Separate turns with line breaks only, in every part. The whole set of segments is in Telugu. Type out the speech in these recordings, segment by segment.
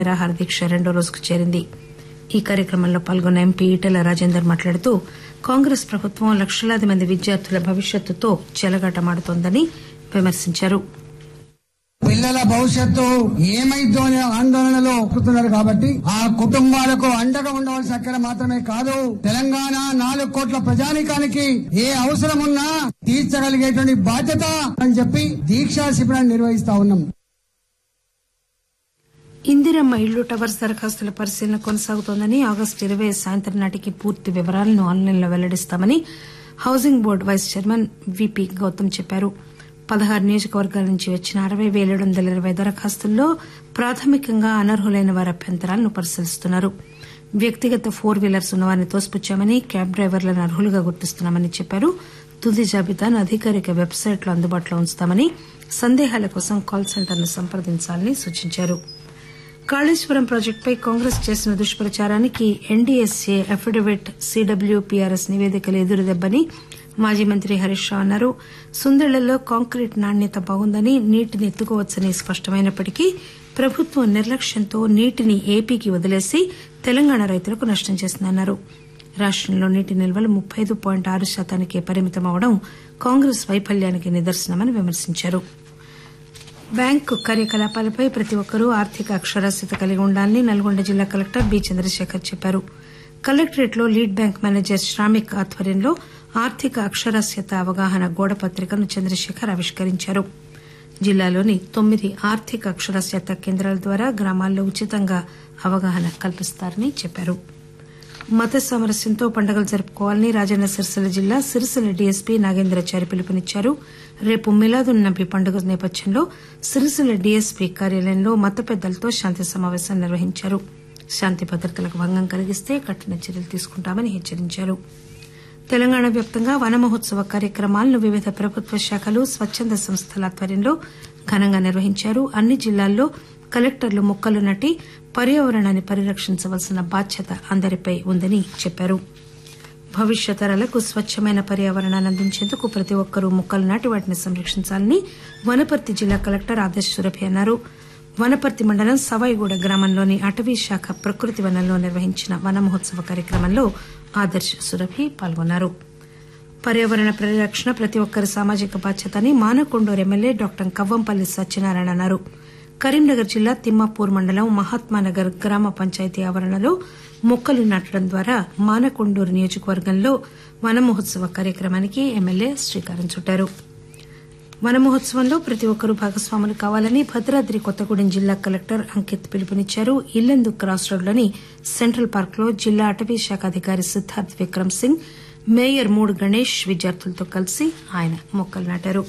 నిరాహార దీక్ష రెండో రోజుకు చేరింది ఈ కార్యక్రమంలో పాల్గొన్న ఎంపీ ఈటెల రాజేందర్ మాట్లాడుతూ కాంగ్రెస్ ప్రభుత్వం లక్షలాది మంది విద్యార్థుల భవిష్యత్తుతో చెలగాటమాడుతోందని విమర్శించారు
పిల్లల భవిష్యత్తు ఏమైద్దో అనే ఆందోళనలో ఒప్పుతున్నారు కాబట్టి ఆ కుటుంబాలకు అండగా ఉండవలసిన అక్కడ మాత్రమే కాదు తెలంగాణ నాలుగు కోట్ల ప్రజానికానికి ఏ అవసరం ఉన్నా తీర్చగలిగేటువంటి బాధ్యత అని చెప్పి దీక్షా శిబిరాన్ని నిర్వహిస్తా ఉన్నాం
ఇందిరమ్మ ఇళ్లు టవర్స్ దరఖాస్తుల పరిశీలన కొనసాగుతోందని ఆగస్టు ఇరవై సాయంత్రం నాటికి పూర్తి వివరాలను ఆన్లైన్లో వెల్లడిస్తామని housing board vice chairman V P Gautam చెప్పారు పదహారు నియోజకవర్గాల నుంచి వచ్చిన అరవై పేల ఏడు వందల ఇరవై దరఖాస్తుల్లో ప్రాథమికంగా అనర్హులైన వారి అభ్యంతరాలను పరిశీలిస్తున్నారు వ్యక్తిగత ఫోర్ వీలర్స్ ఉన్నవారిని తోసిపుచ్చామని క్యాబ్ డ్రైవర్లను అర్హులుగా గుర్తిస్తున్నామని చెప్పారు తుది జాబితాను అధికారిక వెబ్సైట్లో అందుబాటులో ఉంచుతామని సందేహాల కోసం కాల్ సెంటర్ను సంప్రదించాలని సూచించారు కాళేశ్వరం ప్రాజెక్టుపై కాంగ్రెస్ చేసిన దుష్ప్రచారానికి ఎన్డీఎస్ఏ అఫిడవిట్ సీడబ్ల్యూపీఆర్ఎస్ నివేదికలు ఎదురుదెబ్బని మాజీ మంత్రి హరీష్ రావు అన్నారు సుందిళ్లలో కాంక్రీట్ నాణ్యత బాగుందని నీటిని ఎత్తుకోవచ్చని స్పష్టమైనప్పటికీ ప్రభుత్వం నిర్లక్ష్యంతో నీటిని ఏపీకి వదిలేసి తెలంగాణ రైతులకు నష్టం చేసిందన్నారు రాష్టంలో నీటి నిల్వలు ముప్పై ఐదు పాయింట్ ఆరు శాతానికే పరిమితం అవడం కాంగ్రెస్ వైఫల్యానికి నిదర్శనమని విమర్శించారు బ్యాంకు కార్యకలాపాలపై ప్రతి ఒక్కరూ ఆర్థిక అక్షరాస్యత కలిగి ఉండాలని నల్గొండ జిల్లా కలెక్టర్ బి చంద్రశేఖర్ చెప్పారు కలెక్టరేట్ లో లీడ్ బ్యాంక్ మేనేజర్ శ్రామిక్ ఆధ్వర్యంలో ఆర్థిక అక్షరాస్యత అవగాహన గోడ పత్రికను చంద్రశేఖర్ ఆవిష్కరించారు జిల్లాలోని తొమ్మిది ఆర్థిక అక్షరాస్యత కేంద్రాల ద్వారా గ్రామాల్లో ఉచితంగా అవగాహన కల్పిస్తారని చెప్పారు మత సామరస్యంతో పండుగలు జరుపుకోవాలని రాజన్న సిరిసిల్ల జిల్లా సిరిసిల్ల డీఎస్పీ నాగేంద్రచారి పిలుపునిచ్చారు రేపు మిలాదున్ నబీ పండుగ నేపథ్యంలో సిరిసిల్ల డీఎస్పీ కార్యాలయంలో మత పెద్దలతో శాంతి సమావేశం నిర్వహించారు శాంతి భద్రతలకు భంగం కలిగిస్తే కఠిన చర్యలు తీసుకుంటామని హెచ్చరించారు తెలంగాణ వ్యాప్తంగా వన మహోత్సవ కార్యక్రమాలను వివిధ ప్రభుత్వ శాఖలు స్వచ్చంద సంస్థల ఆధ్వర్యంలో ఘనంగా నిర్వహించారు అన్ని జిల్లాల్లో కలెక్టర్లు మొక్కలు నాటి పర్యావరణాన్ని పరిరక్షించవలసిన బాధ్యత అందరిపై ఉందని చెప్పారు భవిష్యత్ తరాలకు స్వచ్చమైన పర్యావరణాన్ని అందించేందుకు ప్రతి ఒక్కరూ మొక్కలు నాటి వాటిని సంరక్షించాలని వనపర్తి జిల్లా కలెక్టర్ ఆదర్శ్ సురభి అన్నారు వనపర్తి మండలం సవాయిగూడ గ్రామంలోని అటవీ శాఖ ప్రకృతి వనంలో నిర్వహించిన వన మహోత్సవ కార్యక్రమంలో ఆదర్శ్ సురభి పాల్గొన్నారు పర్యావరణ పరిరక్షణ ప్రతి ఒక్కరి సామాజిక బాధ్యత అని మానకొండూరు ఎమ్మెల్యే డాక్టర్ కవ్వంపల్లి సత్యనారాయణ అన్నారు కరీంనగర్ జిల్లా తిమ్మాపూర్ మండలం మహాత్మానగర్ గ్రామ పంచాయతీ ఆవరణలో మొక్కలు నాటడం ద్వారా మానకొండూరు నియోజకవర్గంలో వన మహోత్సవ కార్యక్రమానికి ఎమ్మెల్యే శ్రీకారం చుట్టారు వన మహోత్సవంలో ప్రతి ఒక్కరూ భాగస్వాములు కావాలని భద్రాద్రి కొత్తగూడెం జిల్లా కలెక్టర్ అంకిత్ పిలుపునిచ్చారు ఇల్లెందు క్రాస్ రోడ్లోని సెంట్రల్ పార్క్లో జిల్లా అటవీ శాఖ అధికారి సిద్దార్థ్ విక్రమ్ సింగ్ మేయర్ మూడు గణేష్ విద్యార్థులతో కలిసి ఆయన మొక్కలు నాటారు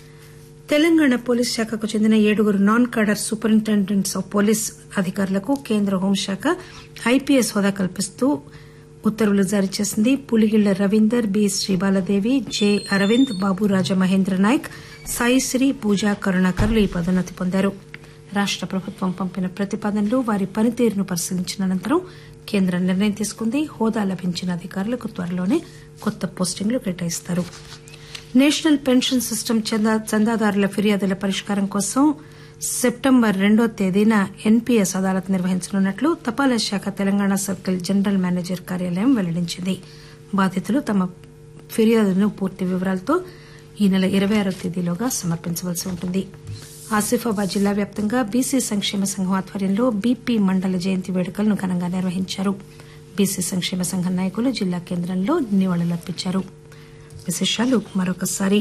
తెలంగాణ పోలీస్ శాఖకు చెందిన ఏడుగురు non cadre superintendents of police అధికారులకు కేంద్ర హోంశాఖ ఐపీఎస్ హోదా కల్పిస్తూ ఉత్తర్వులు జారీ చేసింది పులిగిళ్ల రవీందర్ బి శ్రీబాలదేవి జె అరవింద్ బాబు రాజ మహేంద్ర నాయక్ సాయిశ్రీ పూజా కరుణాకర్లు ఈ పదోన్నతి పొందారు రాష్ట ప్రభుత్వం పంపిన ప్రతిపాదనలు వారి పనితీరును పరిశీలించిన అనంతరం కేంద్రం నిర్ణయం తీసుకుంది హోదా లభించిన అధికారులకు త్వరలోనే కొత్త పోస్టింగ్లు కేటాయిస్తారు నేషనల్ పెన్షన్ సిస్టమ్ చందాదారుల ఫిర్యాదుల పరిష్కారం కోసం సెప్టెంబర్ రెండో తేదీన ఎన్పీఎస్ అదాలత్ నిర్వహించనున్నట్లు తపాలా శాఖ తెలంగాణ సర్కిల్ జనరల్ మేనేజర్ కార్యాలయం వెల్లడించింది బాధితులు తమ ఫిర్యాదులను పూర్తి వివరాలతో ఈ నెల ఇరవై ఆరో తేదీలోగా సమర్పించవలసి ఉంటుంది ఆసిఫాబాద్ జిల్లా వ్యాప్తంగా బీసీ సంక్షేమ సంఘం ఆధ్వర్యంలో బీపీ మండల జయంతి వేడుకలను ఘనంగా నిర్వహించారు బీసీ సంక్షేమ సంఘం నాయకులు జిల్లా కేంద్రంలో నివాళులర్పించారు విశేషాలు మరొకసారి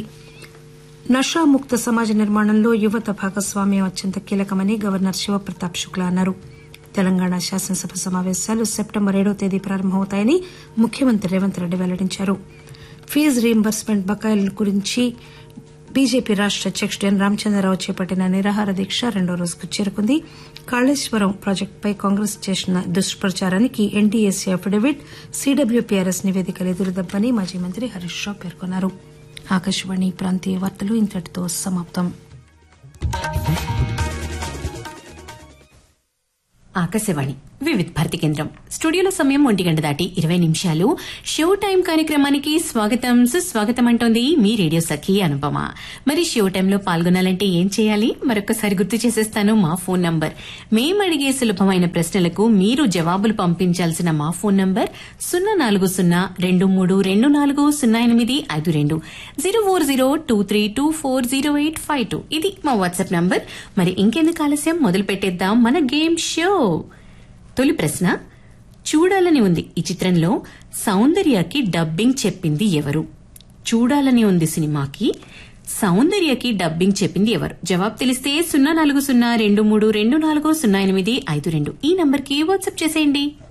నషాముక్త సమాజ నిర్మాణంలో యువత భాగస్వామ్యం అత్యంత కీలకమని గవర్నర్ శివప్రతాప్ శుక్లా అన్నారు తెలంగాణ శాసనసభ సమావేశాలు సెప్టెంబర్ ఏడో తేదీ ప్రారంభమవుతాయని ముఖ్యమంత్రి రేవంత్ రెడ్డి వెల్లడించారు ఫీజు రీయింబర్స్మెంట్ బకాయిల గురించి బీజేపీ రాష్ట అధ్యకుడు ఎన్ రామచంద్రరావు చేపట్టిన నిరాహార దీక్ష రెండో రోజుకు చేరుకుంది కాళేశ్వరం ప్రాజెక్టుపై కాంగ్రెస్ చేసిన దుష్ప్రచారానికి ఎన్డీఎస్సీ అఫిడవిట్ సీడబ్ల్యూపీఆర్ఎస్ నివేదికలు ఎదురుదబ్బని మాజీ మంత్రి హరీష్ రావు పేర్కొన్నారు ఆకాశవాణి ప్రాంతీయ వార్తలు ఇంతటితో సమాప్తం
ఆకాశవాణి వివిధ్ భారతి కేంద్రం స్టూడియోలో సమయం ఒంటి గంట దాటి ఇరవై నిమిషాలు షో టైం కార్యక్రమానికి స్వాగతం సుస్వాగతం అంటోంది మీ రేడియో సఖి అనుపమ మరి షో టైంలో పాల్గొనాలంటే ఏం చేయాలి మరొకసారి గుర్తు చేసేస్తాను మా ఫోన్ నంబర్ మేము అడిగే సులభమైన ప్రశ్నలకు మీరు జవాబులు పంపించాల్సిన మా ఫోన్ నంబర్ సున్నా నాలుగు సున్నా రెండు మూడు రెండు నాలుగు సున్నా ఎనిమిది ఐదు రెండు zero four zero two three two four zero eight five two ఇది మా వాట్సాప్ నంబర్ మరి ఇంకెందుకు ఆలస్యం మొదలు పెట్టేద్దాం మన గేమ్ షో తొలి ప్రశ్న చూడాలని ఉంది ఈ చిత్రంలో సౌందర్యకి డబ్బింగ్ చెప్పింది ఎవరు చూడాలని ఉంది సినిమాకి సౌందర్యకి డబ్బింగ్ చెప్పింది ఎవరు జవాబు తెలిస్తే సున్నా నాలుగు సున్నా రెండు మూడు రెండు నాలుగు సున్నా ఎనిమిది ఐదు రెండు ఈ నంబర్కి వాట్సాప్ చేసేయండి